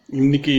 இன்னைக்கு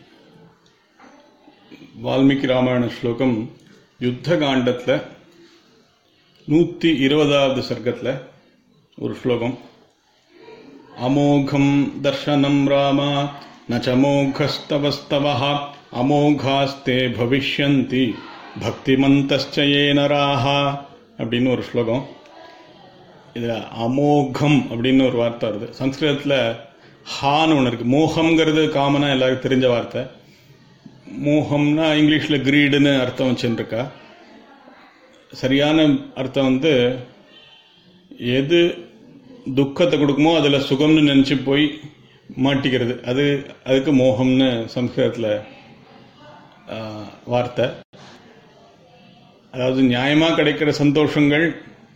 வால்மீகி ராமாயண ஸ்லோகம் யுத்த காண்டத்தில் நூற்றி இருபதாவது சர்க்கத்தில் ஒரு ஸ்லோகம் அமோகம் தர்ஷனம் ராமா நச்சமோகஸ்தவஸ்தவः அமோகாஸ்தே பவிஷ்யந்தி பக்திமந்தஸ்சயே நராக அப்படின்னு ஒரு ஸ்லோகம் இதில் அமோகம் அப்படின்னு ஒரு வார்த்தை வருது சம்ஸ்கிருதத்தில் ஹான்னு ஒன்று இருக்குது மோகம்ங்கிறது காமனாக எல்லாருக்கும் தெரிஞ்ச வார்த்தை மோகம்னா இங்கிலீஷில் கிரீடுன்னு அர்த்தம் வச்சுருக்கா சரியான அர்த்தம் வந்து எது துக்கத்தை கொடுக்குமோ அதில் சுகம்னு நினச்சி போய் மாட்டிக்கிறது அது அதுக்கு மோகம்னு சம்ஸ்கிருதத்தில் வார்த்தை அதாவது நியாயமாக கிடைக்கிற சந்தோஷங்கள்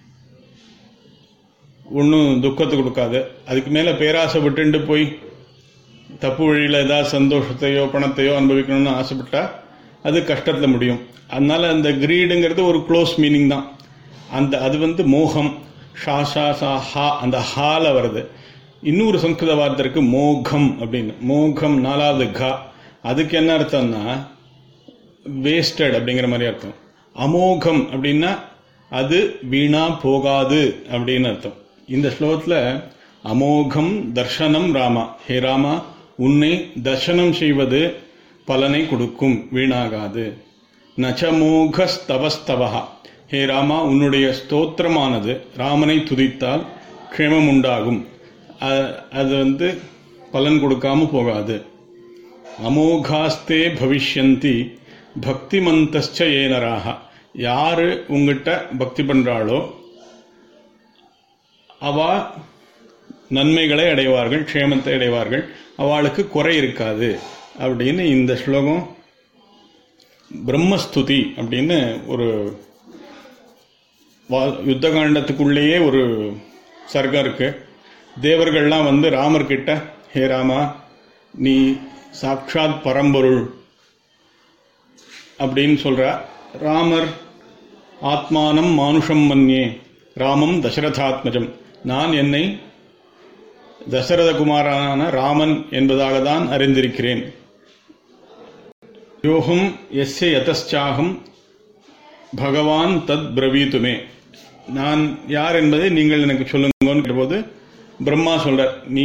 ஒன்றும் துக்கத்தை கொடுக்காது அதுக்கு மேலே பேராசைப்பட்டுண்டு போய் தப்பு வழியில் ஏதாவது சந்தோஷத்தையோ பணத்தையோ அனுபவிக்கணும்னு ஆசைப்பட்டா அது கஷ்டத்தில் முடியும் அதனால அந்த கிரீடுங்கிறது ஒரு க்ளோஸ் மீனிங் தான் அந்த அது வந்து மோகம் ஷா ஷா சா ஹா அந்த ஹால வருது இன்னொரு சம்ஸ்கிருத வார்த்தை இருக்கு மோகம் அப்படின்னு மோகம் நாலாவது கா அதுக்கு என்ன அர்த்தம்னா வேஸ்டட் அப்படிங்கிற மாதிரி அர்த்தம் அமோகம் அப்படின்னா அது வீணா போகாது அப்படின்னு அர்த்தம் இந்த ஸ்லோகத்தில் அமோகம் தர்ஷனம் ராமா ஹே ராமா உன்னை தர்ஷனம் செய்வது பலனை கொடுக்கும் வீணாகாது நச்சமோகஸ்தவஸ்தவா ஹே ராமா உன்னுடைய ஸ்தோத்திரமானது ராமனை துதித்தால் க்ஷேமம் உண்டாகும் அது வந்து பலன் கொடுக்காம போகாது அமோகாஸ்தே பவிஷ்யந்தி பக்திமந்தஸ்ச ஏனராக யாரு உங்ககிட்ட பக்தி பண்றாளோ அவ நன்மைகளை அடைவார்கள் க்ஷேமத்தை அடைவார்கள் அவளுக்கு குறை இருக்காது அப்படின்னு இந்த ஸ்லோகம் பிரம்மஸ்துதி அப்படின்னு ஒரு யுத்த காண்டத்துக்குள்ளேயே ஒரு சர்க்கம் இருக்கு தேவர்கள்லாம் வந்து ராமர்கிட்ட ஹே ராமா நீ சாட்சாத் பரம்பொருள் அப்படின்னு சொல்ற ராமர் ஆத்மானம் மானுஷம் மன்யே ராமம் தசரதாத்மஜம் நான் என்னை தசரத குமாரான ராமன் என்பதாக தான் அறிந்திருக்கிறேன் யோகம் எஸ்ய யதச்சாகம் பகவான் தத் பிரவீத்துமே நான் யார் என்பதை நீங்கள் எனக்கு சொல்லுங்கன்னு கேட்டபோது பிரம்மா சொல்ற நீ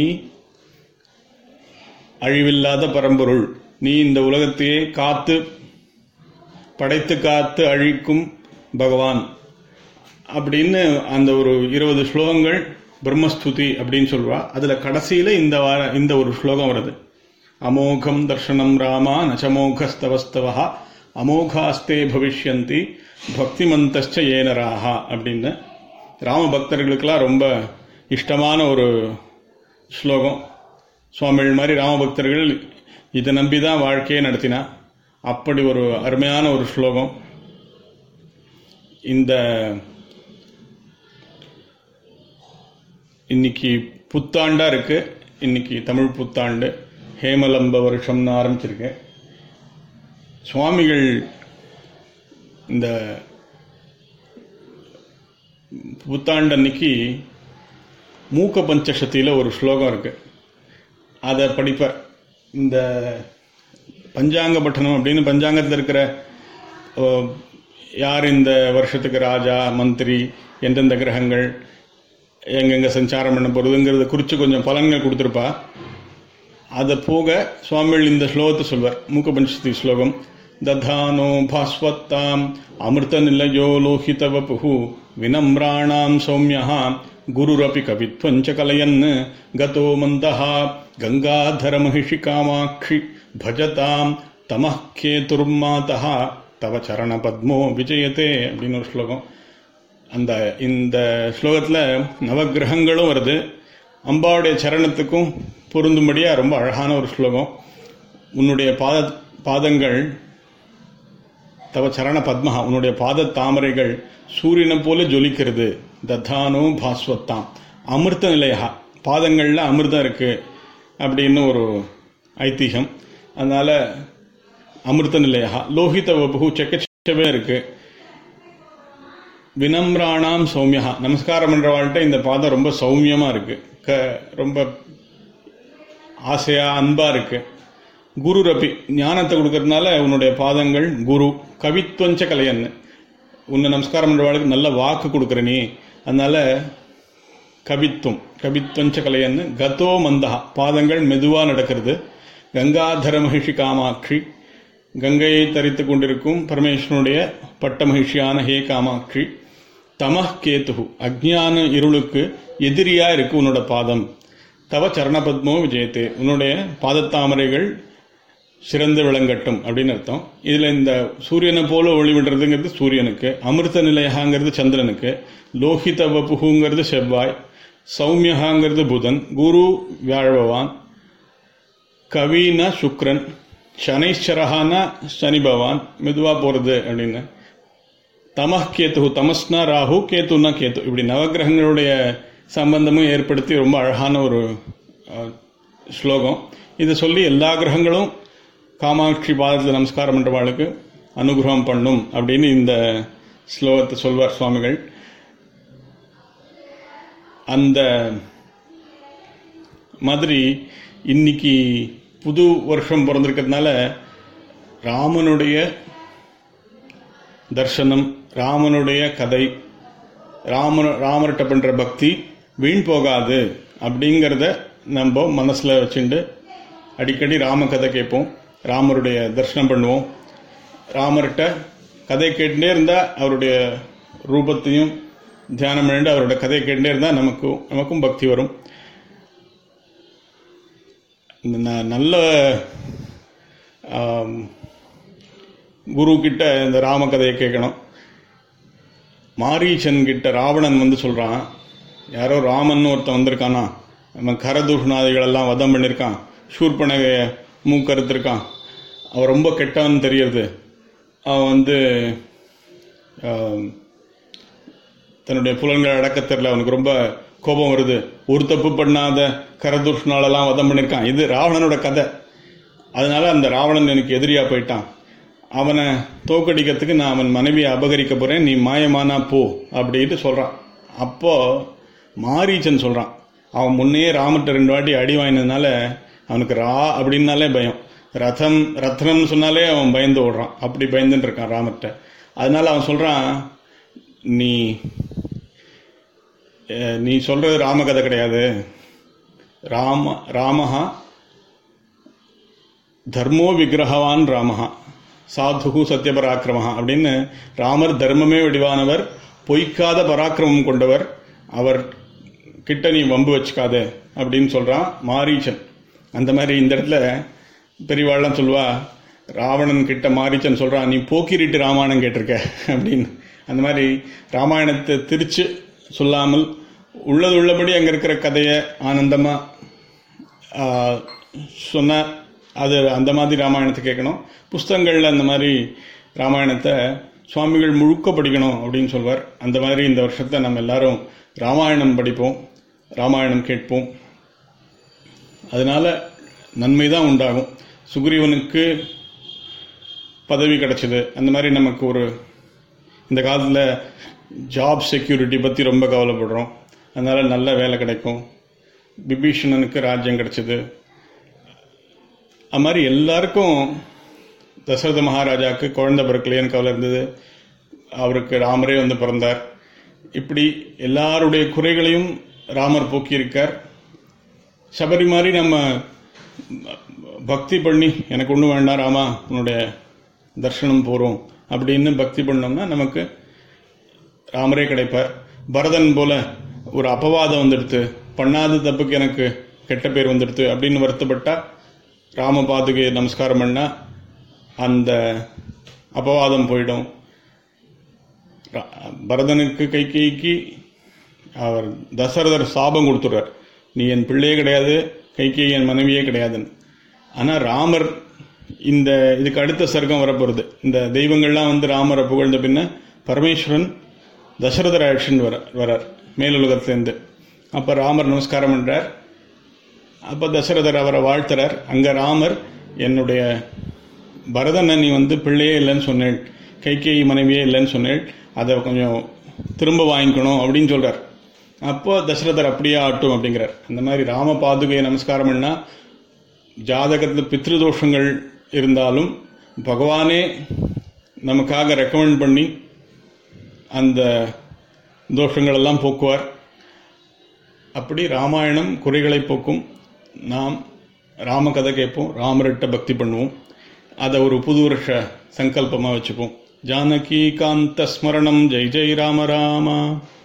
அழிவில்லாத பரம்பொருள் நீ இந்த உலகத்தையே காத்து படைத்து காத்து அழிக்கும் பகவான் அப்படின்னு அந்த ஒரு இருபது ஸ்லோகங்கள் பிரம்மஸ்துதி அப்படின்னு சொல்வா அதுல கடைசியில இந்த வார இந்த ஒரு ஸ்லோகம் வருது அமோகம் தர்ஷனம் ராமா நச்சமோகஸ்தவஸ்தவா அமோகாஸ்தே பவிஷ்யந்தி பக்திமந்தஸ்ச ஏனராகா அப்படின்னு ராம பக்தர்களுக்கெல்லாம் ரொம்ப இஷ்டமான ஒரு ஸ்லோகம் சுவாமிகள் மாதிரி ராம பக்தர்கள் இதை நம்பி தான் வாழ்க்கையை நடத்தினா அப்படி ஒரு அருமையான ஒரு ஸ்லோகம் இந்த இன்னைக்கு புத்தாண்டா இருக்கு இன்னைக்கு தமிழ் புத்தாண்டு ஹேமலம்ப வருஷம்னு ஆரம்பிச்சிருக்கேன் சுவாமிகள் இந்த புத்தாண்டு அன்னைக்கு மூக்க பஞ்சசத்தியில் ஒரு ஸ்லோகம் இருக்கு அதை படிப்பார் இந்த பஞ்சாங்க பட்டணம் அப்படின்னு பஞ்சாங்கத்தில் இருக்கிற யார் இந்த வருஷத்துக்கு ராஜா மந்திரி எந்தெந்த கிரகங்கள் எங்கெங்க சஞ்சாரம் பண்ண போகிறதுங்கிறத குறித்து கொஞ்சம் பலன்கள் கொடுத்துருப்பா அதை போக சுவாமிகள் இந்த ஸ்லோகத்தை சொல்வார் மூக்கபஞ்சதி ஸ்லோகம் ததானோ பாஸ்வத்தாம் அமிர்த நிலையோ லோகிதவபு வினம்ராணாம் சௌமியா குருரபி கவித்வஞ்ச கலையன் கதோ மந்தஹா கங்காதர மகிஷி காமாட்சி பஜதாம் தமஹ்கே துர்மாதா தவ சரண பத்மோ விஜயத்தே அப்படின்னு ஒரு ஸ்லோகம் அந்த இந்த ஸ்லோகத்தில் நவகிரகங்களும் வருது அம்பாவுடைய சரணத்துக்கும் பொருந்தும்படியா ரொம்ப அழகான ஒரு ஸ்லோகம் உன்னுடைய பாத பாதங்கள் தவ சரண பத்மஹா உன்னுடைய பாத தாமரைகள் சூரியனை போல ஜொலிக்கிறது தத்தானோ பாஸ்வத்தாம் அமிர்த நிலையா பாதங்களில் அமிர்தம் இருக்கு அப்படின்னு ஒரு ஐதீகம் அதனால அமிர்த நிலையா லோகித வபு செக்கச்சவே இருக்கு வினம்ராணாம் சௌமியா நமஸ்காரம் பண்றவாள்கிட்ட இந்த பாதம் ரொம்ப சௌமியமா இருக்கு க ரொம்ப ஆசையா அன்பா இருக்கு குரு ரபி ஞானத்தை கொடுக்கறதுனால உன்னுடைய பாதங்கள் குரு கவித்வஞ்ச கலையன்னு உன்னை நமஸ்காரம் பண்றவாளுக்கு நல்ல வாக்கு கொடுக்குற நீ அதனால கவித்துவம் கவித்வஞ்ச கலையன்னு கதோ மந்தகா பாதங்கள் மெதுவா நடக்கிறது கங்காதர மகிஷி காமாட்சி கங்கையை தரித்து கொண்டிருக்கும் பரமேஸ்வரனுடைய பட்ட மகிழ்ச்சியான ஹே காமாட்சி தமஹ் கேத்து அஜ்ஞான இருளுக்கு எதிரியா இருக்கு உன்னோட பாதம் தவ சரணபத்மோ விஜயத்தே உன்னுடைய பாதத்தாமரைகள் சிறந்து விளங்கட்டும் அப்படின்னு அர்த்தம் இதுல இந்த சூரியனை போல ஒளி விடுறதுங்கிறது சூரியனுக்கு அமிர்த நிலையகாங்கிறது சந்திரனுக்கு லோகித வபுகுங்கிறது செவ்வாய் சௌமியகாங்கிறது புதன் குரு வியாழ பகவான் கவினா சுக்ரன் சனைஸ்வரஹானா சனி பகவான் மெதுவா போறது அப்படின்னு தமஹ் கேத்து தமஸ்னா ராகு கேத்துனா கேத்து இப்படி நவகிரகங்களுடைய சம்பந்தமும் ஏற்படுத்தி ரொம்ப அழகான ஒரு அஹ், ஸ்லோகம் இதை சொல்லி எல்லா கிரகங்களும் காமாட்சி பாதத்தில் நமஸ்காரம் பண்றவாளுக்கு அனுகிரகம் பண்ணும் அப்படின்னு இந்த ஸ்லோகத்தை சொல்வார் சுவாமிகள் அந்த மாதிரி இன்னைக்கு புது வருஷம் பிறந்திருக்கிறதுனால ராமனுடைய தர்சனம் ராமனுடைய கதை ராமன் ராமர்கிட்ட பண்ற பக்தி வீண் போகாது அப்படிங்கிறத நம்ம மனசுல வச்சுண்டு அடிக்கடி ராம கதை கேட்போம் ராமருடைய தரிசனம் பண்ணுவோம் ராமர்கிட்ட கதை கேட்டுட்டே இருந்தா அவருடைய ரூபத்தையும் தியானம் பண்ணிட்டு அவருடைய கதையை கேட்டுட்டே இருந்தா நமக்கும் நமக்கும் பக்தி வரும் இந்த ந- நல்ல ஆம், குரு கிட்ட இந்த ராம கதையை கேட்கணும் மாரீச்சன் கிட்ட ராவணன் வந்து சொல்றான் யாரோ ராமன் ஒருத்தன் வந்திருக்கானா நம்ம கரதூஷணாதிகள் எல்லாம் வதம் பண்ணியிருக்கான் சூர்பனகைய மூக்கறுத்திருக்கான் அவன் ரொம்ப கெட்டவன் தெரியறது அவன் வந்து ஆம், தன்னுடைய புலன்களை அடக்க தெரியல அவனுக்கு ரொம்ப கோபம் வருது ஒரு தப்பு பண்ணாத கரதூஷணாலெல்லாம் வதம் பண்ணியிருக்கான் இது ராவணனோட கதை அதனால அந்த ராவணன் எனக்கு எதிரியா போயிட்டான் அவனை தோக்கடிக்கிறதுக்கு நான் அவன் மனைவியை அபகரிக்க போறேன் நீ மாயமானா போ அப்படின்னு சொல்றான் அப்போ மாரீச்சன் சொல்றான் அவன் முன்னே ராமர்கிட்ட ரெண்டு வாட்டி அடி வாங்கினதுனால அவனுக்கு ரா அப்படின்னாலே பயம் ரதம் ரத்னம்னு சொன்னாலே அவன் பயந்து ஓடுறான் அப்படி பயந்துட்டு இருக்கான் ராமர்கிட்ட அதனால அவன் சொல்றான் நீ அஹ், நீ சொல்றது ராமகதை கிடையாது ராம ராமஹா தர்மோ விக்கிரகவான் ராமஹா சாதுகு சத்யபராக்கிரமஹா அப்படின்னு ராமர் தர்மமே வடிவானவர் பொய்க்காத பராக்கிரமம் கொண்டவர் அவர் கிட்ட நீ வம்பு வச்சுக்காத அப்படின்னு சொல்றான் மாரீச்சன் அந்த மாதிரி இந்த இடத்துல பெரியவாள்லாம் சொல்லுவா ராவணன் கிட்ட மாரீச்சன் சொல்றான் நீ போக்கிரிட்டு ராமாயணம் கேட்டிருக்க அப்படின்னு அந்த மாதிரி ராமாயணத்தை திரிச்சு சொல்லாமல் உள்ளது உள்ளபடி அங்க இருக்கிற கதையை ஆனந்தமா ஆஹ், சொன்னா அது அந்த மாதிரி ராமாயணத்தை கேட்கணும் புஸ்தகங்கள்ல அந்த மாதிரி ராமாயணத்தை சுவாமிகள் முழுக்க படிக்கணும் அப்படின்னு சொல்வார் அந்த மாதிரி இந்த வருஷத்தை நம்ம எல்லாரும் ராமாயணம் படிப்போம் ராமாயணம் கேட்போம் அதனால நன்மை தான் உண்டாகும் சுக்ரீவனுக்கு பதவி கிடைச்சது அந்த மாதிரி நமக்கு ஒரு இந்த காலத்தில் ஜாப் செக்யூரிட்டி பற்றி ரொம்ப கவலைப்படுறோம் அதனால நல்ல வேலை கிடைக்கும் விபீஷணனுக்கு ராஜ்யம் கிடைச்சது அது மாதிரி எல்லாருக்கும் தசரத மகாராஜாவுக்கு குழந்தை பிறக்கலையேன்னு கவலை இருந்தது அவருக்கு ராமரே வந்து பிறந்தார் இப்படி எல்லாருடைய குறைகளையும் ராமர் போக்கியிருக்கார் சபரி மாதிரி நம்ம பக்தி பண்ணி எனக்கு ஒன்றும் வேண்டாம் ராமா உன்னுடைய தர்ஷனம் போகிறோம் அப்படின்னு பக்தி பண்ணோம்னா நமக்கு ராமரே கிடைப்பார் பரதன் போல ஒரு அபவாதம் வந்துடுத்து பண்ணாத தப்புக்கு எனக்கு கெட்ட பேர் வந்துடுத்து அப்படின்னு வருத்தப்பட்டா ராம பாதுகையை நமஸ்காரம் பண்ணா அந்த அபவாதம் போயிடும் ரா- பரதனுக்கு கைகேயிக்கு அவர் தசரதர் சாபம் கொடுத்துடுறார் நீ என் பிள்ளையே கிடையாது கைகேயி என் மனைவியே கிடையாதுன்னு ஆனா ராமர் இந்த இதுக்கு அடுத்த சர்க்கம் வரப்போறது இந்த தெய்வங்கள்லாம் வந்து ராமரை புகழ்ந்த பின்ன பரமேஸ்வரன் தசரதர் ஆக்ஷன் வர வரார் மேலுலகத்திலேருந்து அப்ப ராமர் நமஸ்காரம் பண்றார் அப்ப தசரதர் அவரை வாழ்த்துறார் அங்க ராமர் என்னுடைய பரதனை நீ வந்து பிள்ளையே இல்லைன்னு சொன்னேன் கைகேயி மனைவியே இல்லைன்னு சொன்னேன் அதை கொஞ்சம் திரும்ப வாங்கிக்கணும் அப்படின்னு சொல்றார் அப்போ தசரதர் அப்படியே ஆட்டும் அப்படிங்கிறார் அந்த மாதிரி ராம பாதுகையை நமஸ்காரம் பண்ணா ஜாதகத்தில் பித்ருதோஷங்கள் இருந்தாலும் பகவானே நமக்காக ரெக்கமெண்ட் பண்ணி அந்த தோஷங்களெல்லாம் போக்குவார் அப்படி ராமாயணம் குறைகளை போக்கும் நாம் ராமகதை கேட்போம் ராமர்கிட்ட பக்தி பண்ணுவோம் அதை ஒரு புது வருஷ சங்கல்பமாக வச்சுப்போம் ஜானகி காந்த ஸ்மரணம் ஜெய் ஜெய் ராம ராமா